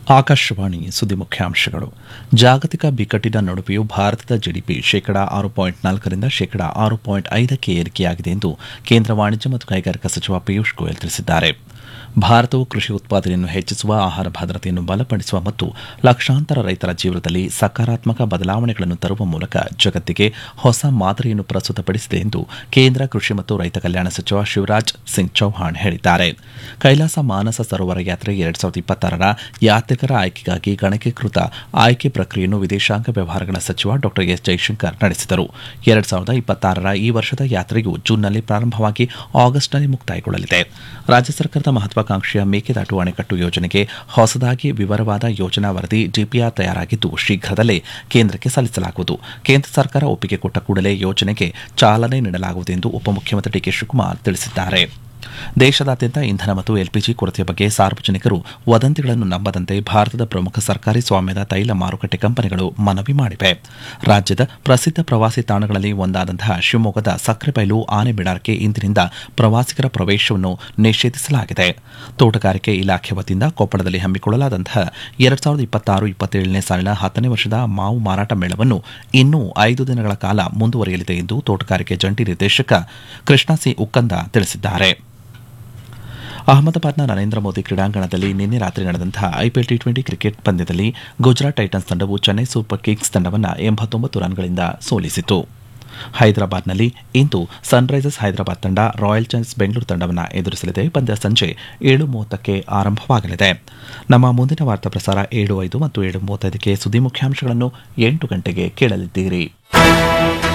ಆಕಾಶವಾಣಿ ಸುದ್ದಿ ಮುಖ್ಯಾಂಶಗಳು ಜಾಗತಿಕ ಬಿಕ್ಕಟ್ಟಿನ ನಡುವೆಯೂ ಭಾರತದ ಜಿಡಿಪಿ ಶೇಕಡಾ ಆರು ಪಾಯಿಂಟ್ ನಾಲ್ಕರಿಂದ ಶೇಕಡಾ ಆರು ಪಾಯಿಂಟ್ ಐದಕ್ಕೆ ಏರಿಕೆಯಾಗಿದೆ ಎಂದು ಕೇಂದ್ರ ವಾಣಿಜ್ಯ ಮತ್ತು ಕೈಗಾರಿಕಾ ಸಚಿವ ಪಿಯೂಷ್ ಗೋಯಲ್ ತಿಳಿಸಿದ್ದಾರೆ ಭಾರತವು ಕೃಷಿ ಉತ್ಪಾದನೆಯನ್ನು ಹೆಚ್ಚಿಸುವ ಆಹಾರ ಭದ್ರತೆಯನ್ನು ಬಲಪಡಿಸುವ ಮತ್ತು ಲಕ್ಷಾಂತರ ರೈತರ ಜೀವನದಲ್ಲಿ ಸಕಾರಾತ್ಮಕ ಬದಲಾವಣೆಗಳನ್ನು ತರುವ ಮೂಲಕ ಜಗತ್ತಿಗೆ ಹೊಸ ಮಾದರಿಯನ್ನು ಪ್ರಸ್ತುತಪಡಿಸಿದೆ ಎಂದು ಕೇಂದ್ರ ಕೃಷಿ ಮತ್ತು ರೈತ ಕಲ್ಯಾಣ ಸಚಿವ ಶಿವರಾಜ್ ಸಿಂಗ್ ಚೌಹಾಣ್ ಹೇಳಿದ್ದಾರೆ ಕೈಲಾಸ ಮಾನಸ ಸರೋವರ ಯಾತ್ರೆ ಎರಡ್ ಸಾವಿರದ ಇಪ್ಪತ್ತಾರರ ಯಾತ್ರಿಕರ ಆಯ್ಕೆಗಾಗಿ ಗಣಕೀಕೃತ ಆಯ್ಕೆ ಪ್ರಕ್ರಿಯೆಯನ್ನು ವಿದೇಶಾಂಗ ವ್ಯವಹಾರಗಳ ಸಚಿವ ಡಾ ಎಸ್ ಜೈಶಂಕರ್ ನಡೆಸಿದರು ಎರಡ್ ಸಾವಿರದ ಇಪ್ಪತ್ತಾರರ ಈ ವರ್ಷದ ಯಾತ್ರೆಯು ಜೂನ್ನಲ್ಲಿ ಪ್ರಾರಂಭವಾಗಿ ಆಗಸ್ಟ್ನಲ್ಲಿ ಮುಕ್ತಾಯಗೊಳ್ಳಲಿದೆ ರಾಜ್ಯ ಸರ್ಕಾರದ ಮಹತ್ವಾಕಾಂಕ್ಷೆಯ ಮೇಕೆದಾಟು ಅಣೆಕಟ್ಟು ಯೋಜನೆಗೆ ಹೊಸದಾಗಿ ವಿವರವಾದ ಯೋಜನಾ ವರದಿ ಡಿಪಿಆರ್ ತಯಾರಾಗಿದ್ದು ಶೀಘ್ರದಲ್ಲೇ ಕೇಂದ್ರಕ್ಕೆ ಸಲ್ಲಿಸಲಾಗುವುದು ಕೇಂದ್ರ ಸರ್ಕಾರ ಒಪ್ಪಿಗೆ ಕೊಟ್ಟ ಕೂಡಲೇ ಯೋಜನೆಗೆ ಚಾಲನೆ ನೀಡಲಾಗುವುದು ಎಂದು ಉಪಮುಖ್ಯಮಂತ್ರಿ ಡಿಕೆ ಶಿವಕುಮಾರ್ ತಿಳಿಸಿದ್ದಾರೆ ದೇಶದಾದ್ಯಂತ ಇಂಧನ ಮತ್ತು ಎಲ್ಪಿಜಿ ಕೊರತೆಯ ಬಗ್ಗೆ ಸಾರ್ವಜನಿಕರು ವದಂತಿಗಳನ್ನು ನಂಬದಂತೆ ಭಾರತದ ಪ್ರಮುಖ ಸರ್ಕಾರಿ ಸ್ವಾಮ್ಯದ ತೈಲ ಮಾರುಕಟ್ಟೆ ಕಂಪನಿಗಳು ಮನವಿ ಮಾಡಿವೆ ರಾಜ್ಯದ ಪ್ರಸಿದ್ಧ ಪ್ರವಾಸಿ ತಾಣಗಳಲ್ಲಿ ಒಂದಾದಂತಹ ಶಿವಮೊಗ್ಗದ ಸಕ್ರೆಬೈಲು ಆನೆಬಿಡಾರಕ್ಕೆ ಇಂದಿನಿಂದ ಪ್ರವಾಸಿಗರ ಪ್ರವೇಶವನ್ನು ನಿಷೇಧಿಸಲಾಗಿದೆ ತೋಟಗಾರಿಕೆ ಇಲಾಖೆ ವತಿಯಿಂದ ಕೊಪ್ಪಳದಲ್ಲಿ ಹಮ್ಮಿಕೊಳ್ಳಲಾದಂತಹ ಎರಡ್ ಸಾವಿರದ ಇಪ್ಪತ್ತಾರು ಇಪ್ಪತ್ತೇಳನೇ ಸಾಲಿನ ಹತ್ತನೇ ವರ್ಷದ ಮಾವು ಮಾರಾಟ ಮೇಳವನ್ನು ಇನ್ನೂ ಐದು ದಿನಗಳ ಕಾಲ ಮುಂದುವರಿಯಲಿದೆ ಎಂದು ತೋಟಗಾರಿಕೆ ಜಂಟಿ ನಿರ್ದೇಶಕ ಕೃಷ್ಣ ಸಿ ಉಕ್ಕಂದ ತಿಳಿಸಿದ್ದಾರೆ ಅಹಮದಾಬಾದ್ನ ನರೇಂದ್ರ ಮೋದಿ ಕ್ರೀಡಾಂಗಣದಲ್ಲಿ ನಿನ್ನೆ ರಾತ್ರಿ ನಡೆದಂತಹ ಐಪಿಎಲ್ ಟಿ ಟ್ವೆಂಟಿ ಕ್ರಿಕೆಟ್ ಪಂದ್ಯದಲ್ಲಿ ಗುಜರಾತ್ ಟೈಟನ್ಸ್ ತಂಡವು ಚೆನ್ನೈ ಸೂಪರ್ ಕಿಂಗ್ಸ್ ತಂಡವನ್ನು ಎಂಬತ್ತೊಂಬತ್ತು ರನ್ಗಳಿಂದ ಸೋಲಿಸಿತು ಹೈದರಾಬಾದ್ನಲ್ಲಿ ಇಂದು ಸನ್ರೈಸರ್ಸ್ ಹೈದರಾಬಾದ್ ತಂಡ ರಾಯಲ್ ಚಾಲೆಂಜರ್ಸ್ ಬೆಂಗಳೂರು ತಂಡವನ್ನು ಎದುರಿಸಲಿದೆ ಪಂದ್ಯ ಸಂಜೆ ಏಳು ಮೂವತ್ತಕ್ಕೆ ಆರಂಭವಾಗಲಿದೆ ನಮ್ಮ ಮುಂದಿನ ವಾರ್ತಾ ಪ್ರಸಾರ ಏಳು ಐದು ಮತ್ತು ಏಳು ಮೂವತ್ತೈದಕ್ಕೆ ಸುದ್ದಿ ಮುಖ್ಯಾಂಶಗಳನ್ನು ಎಂಟು ಗಂಟೆಗೆ ಕೇಳಲಿದ್ದೀರಿ